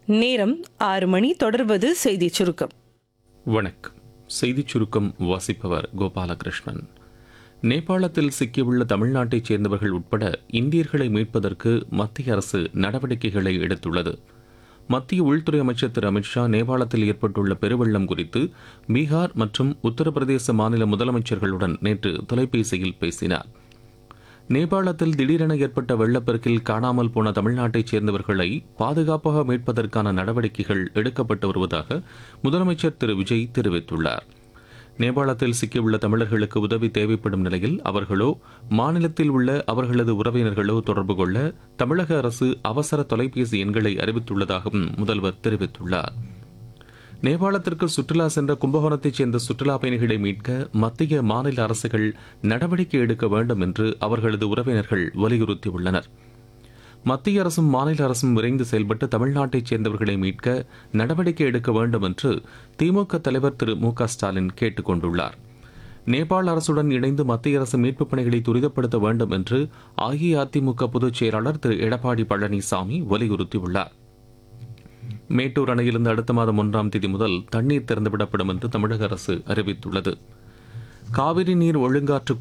நேரம் ஆறு மணி தொடர்வது செய்திச் சுருக்கம் வணக்கம் செய்திச் சுருக்கம் வாசிப்பவர் கோபாலகிருஷ்ணன் நேபாளத்தில் சிக்கியுள்ள தமிழ்நாட்டைச் சேர்ந்தவர்கள் உட்பட இந்தியர்களை மீட்பதற்கு மத்திய அரசு நடவடிக்கைகளை எடுத்துள்ளது மத்திய உள்துறை அமைச்சர் திரு அமித்ஷா நேபாளத்தில் ஏற்பட்டுள்ள பெருவெள்ளம் குறித்து பீகார் மற்றும் உத்தரப்பிரதேச மாநில முதலமைச்சர்களுடன் நேற்று தொலைபேசியில் பேசினார் நேபாளத்தில் திடீரென ஏற்பட்ட வெள்ளப்பெருக்கில் காணாமல் போன தமிழ்நாட்டைச் சேர்ந்தவர்களை பாதுகாப்பாக மீட்பதற்கான நடவடிக்கைகள் எடுக்கப்பட்டு வருவதாக முதலமைச்சர் திரு விஜய் தெரிவித்துள்ளார் நேபாளத்தில் சிக்கியுள்ள தமிழர்களுக்கு உதவி தேவைப்படும் நிலையில் அவர்களோ மாநிலத்தில் உள்ள அவர்களது உறவினர்களோ தொடர்பு கொள்ள தமிழக அரசு அவசர தொலைபேசி எண்களை அறிவித்துள்ளதாகவும் முதல்வர் தெரிவித்துள்ளார் நேபாளத்திற்கு சுற்றுலா சென்ற கும்பகோணத்தைச் சேர்ந்த சுற்றுலா பயணிகளை மீட்க மத்திய மாநில அரசுகள் நடவடிக்கை எடுக்க வேண்டும் என்று அவர்களது உறவினர்கள் வலியுறுத்தியுள்ளனர் மத்திய அரசும் மாநில அரசும் விரைந்து செயல்பட்டு தமிழ்நாட்டைச் சேர்ந்தவர்களை மீட்க நடவடிக்கை எடுக்க வேண்டும் என்று திமுக தலைவர் திரு மு க ஸ்டாலின் கேட்டுக் கொண்டுள்ளார் நேபாள அரசுடன் இணைந்து மத்திய அரசு மீட்புப் பணிகளை துரிதப்படுத்த வேண்டும் என்று அஇஅதிமுக பொதுச் செயலாளர் திரு எடப்பாடி பழனிசாமி வலியுறுத்தியுள்ளார் மேட்டூர் அணையிலிருந்து அடுத்த மாதம் ஒன்றாம் தேதி முதல் தண்ணீர் திறந்துவிடப்படும் என்று தமிழக அரசு அறிவித்துள்ளது காவிரி நீர் ஒழுங்காற்று